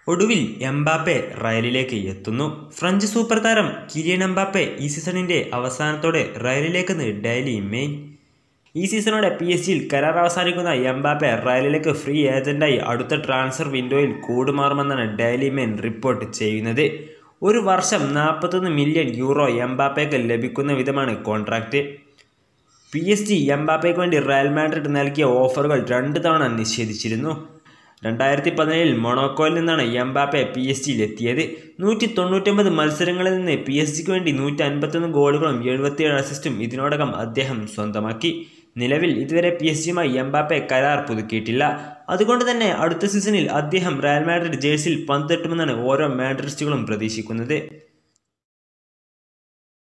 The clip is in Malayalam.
ഒടുവിൽ എംബാപ്പെ റയലിലേക്ക് എത്തുന്നു ഫ്രഞ്ച് സൂപ്പർ താരം കിലിയൻ എംബാപ്പെ ഈ സീസണിന്റെ അവസാനത്തോടെ റയലിലേക്കെന്ന് ഡെയിലി മെയിൻ ഈ സീസണോടെ പി എസ് ജിയിൽ കരാർ അവസാനിക്കുന്ന എംബാപ്പെ റയലിലേക്ക് ഫ്രീ ഏജന്റായി അടുത്ത ട്രാൻസ്ഫർ വിൻഡോയിൽ കൂടുമാറുമെന്നാണ് ഡെയിലി മെയിൻ റിപ്പോർട്ട് ചെയ്യുന്നത് ഒരു വർഷം നാൽപ്പത്തൊന്ന് മില്യൺ യൂറോ എംബാപ്പയ്ക്ക് ലഭിക്കുന്ന വിധമാണ് കോൺട്രാക്റ്റ് പി എസ് ജി എംബാപ്പയ്ക്ക് വേണ്ടി റയൽ മാഡ്രിഡ് നൽകിയ ഓഫറുകൾ രണ്ട് തവണ നിഷേധിച്ചിരുന്നു രണ്ടായിരത്തി പതിനേഴിൽ മൊണോക്കോയിൽ നിന്നാണ് എംബാപ്പെ പി എസ് ജിയിൽ എത്തിയത് നൂറ്റി തൊണ്ണൂറ്റൊമ്പത് മത്സരങ്ങളിൽ നിന്ന് പി എസ് ജിക്ക് വേണ്ടി നൂറ്റി അൻപത്തൊന്ന് ഗോളുകളും എഴുപത്തിയേഴ് അസിസ്റ്റും ഇതിനോടകം അദ്ദേഹം സ്വന്തമാക്കി നിലവിൽ ഇതുവരെ പി എസ് ജിയുമായി എംബാപ്പെ കരാർ പുതുക്കിയിട്ടില്ല അതുകൊണ്ട് തന്നെ അടുത്ത സീസണിൽ അദ്ദേഹം റയൽ മാഡ്രിഡ് ജേഴ്സിയിൽ പന്തെട്ടുമെന്നാണ് ഓരോ മാഡ്രിസ്റ്റുകളും പ്രതീക്ഷിക്കുന്നത്